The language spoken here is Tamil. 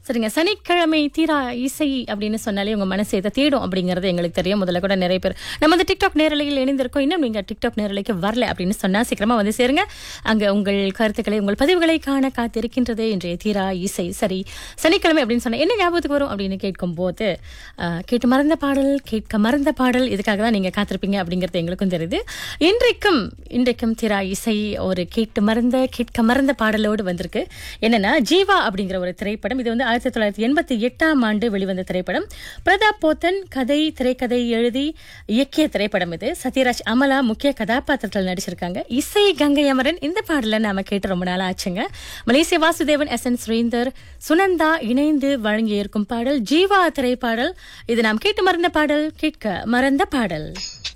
சரிங்க சனிக்கிழமை தீரா இசை அப்படின்னு சொன்னாலே உங்க மனசு எதை தேடும் அப்படிங்கறது எங்களுக்கு தெரியும் முதல்ல கூட நிறைய பேர் நம்ம வந்து டிக்டாக் நேரலையில் இணைந்திருக்கோம் இன்னும் நீங்க டிக்டாக் நேரலைக்கு வரல அப்படின்னு சொன்னா சீக்கிரமா வந்து சேருங்க அங்க உங்கள் கருத்துக்களை உங்கள் பதிவுகளை காண காத்திருக்கின்றது இன்றைய தீரா இசை சரி சனிக்கிழமை அப்படின்னு சொன்னா என்ன ஞாபகத்துக்கு வரும் அப்படின்னு கேட்கும் போது ஆஹ், கேட்டு மறந்த பாடல் கேட்க மறந்த பாடல் இதுக்காக தான் நீங்க காத்திருப்பீங்க அப்படிங்கிறது எங்களுக்கும் தெரியுது இன்றைக்கும் இன்றைக்கும் திரா இசை ஒரு கேட்டு மறந்த கேட்க மறந்த பாடலோடு வந்திருக்கு என்னன்னா ஜீவா அப்படிங்கிற ஒரு திரைப்படம் இது வந்து ஆயிரத்தி தொள்ளாயிரத்தி எண்பத்தி எட்டாம் ஆண்டு வெளிவந்த திரைப்படம் பிரதாப் போத்தன் கதை திரைக்கதை எழுதி இயக்கிய திரைப்படம் இது சத்யராஜ் அமலா முக்கிய கதாபாத்திரத்தில் நடிச்சிருக்காங்க இசை கங்கை அமரன் இந்த பாடலை நாம கேட்டு ரொம்ப நாள் ஆச்சுங்க Malaysia Vasudevan S N Sreendhar Sunanda இணைந்து வழங்கி இருக்கும் பாடல் ஜீவா திரைப்பாடல் இது நாம் கேட்டு மறந்த பாடல் கேட்க மறந்த பாடல்